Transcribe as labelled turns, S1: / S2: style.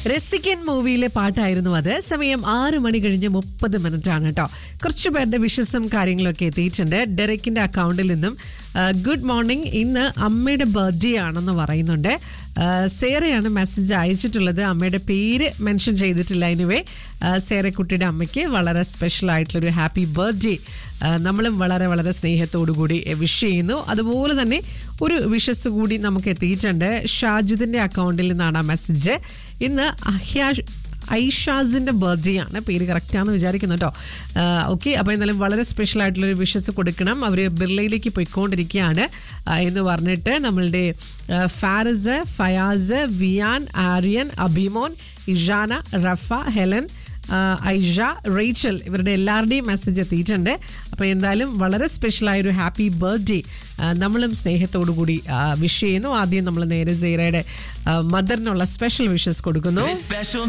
S1: രസിക്കൻ മൂവിയിലെ പാട്ടായിരുന്നു അത് സമയം ആറ് മണി കഴിഞ്ഞ് മുപ്പത് മിനിറ്റ് ആണ് കേട്ടോ കുറച്ച് പേരുടെ വിഷസും കാര്യങ്ങളൊക്കെ എത്തിയിട്ടുണ്ട് ഡെറക്കിന്റെ അക്കൗണ്ടിൽ നിന്നും ഗുഡ് മോർണിംഗ് ഇന്ന് അമ്മയുടെ ബർത്ത്ഡേ ആണെന്ന് പറയുന്നുണ്ട് ആ, സേറയാണ് മെസ്സേജ് അയച്ചിട്ടുള്ളത് അമ്മയുടെ പേര് മെൻഷൻ ചെയ്തിട്ടില്ല എനിവേ സേറക്കുട്ടിയുടെ അമ്മയ്ക്ക് വളരെ സ്പെഷ്യൽ ആയിട്ടുള്ളൊരു ഹാപ്പി ബർത്ത്ഡേ നമ്മളും വളരെ വളരെ സ്നേഹത്തോടു കൂടി വിഷ് ചെയ്യുന്നു അതുപോലെ തന്നെ ഒരു വിഷസ് കൂടി നമുക്ക് എത്തിയിട്ടുണ്ട് ഷാജിദിന്റെ അക്കൗണ്ടിൽ നിന്നാണ് ആ മെസ്സേജ് ഇന്ന് അഹ്യാ ഐഷാസിന്റെ ബർത്ത്ഡേ ആണ് പേര് കറക്റ്റാന്ന് വിചാരിക്കുന്നു കേട്ടോ ഓക്കെ അപ്പോൾ എന്നാലും വളരെ സ്പെഷ്യൽ ആയിട്ടുള്ളൊരു വിഷസ് കൊടുക്കണം അവർ ബിർളയിലേക്ക് പോയിക്കൊണ്ടിരിക്കുകയാണ് ആ, എന്ന് പറഞ്ഞിട്ട് നമ്മളുടെ ആ, ഫാരിസ് ഫയാസ് വിയാൻ ആര്യൻ അബിമോൻ ഇഷാന റഫ ഹെലൻ ആ, ഐഷ റേച്ചൽ ഇവരുടെ എല്ലാവരുടെയും മെസ്സേജ് എത്തിയിട്ടുണ്ട് അപ്പോൾ എന്തായാലും വളരെ സ്പെഷ്യലായ ഒരു ഹാപ്പി ബർത്ത്ഡേ നമ്മളും സ്നേഹത്തോടു കൂടി വിഷ് ചെയ്യുന്നു ആദ്യം നമ്മൾ നേരെ സീറയുടെ മദറിനുള്ള സ്പെഷ്യൽ വിഷസ് കൊടുക്കുന്നു
S2: This special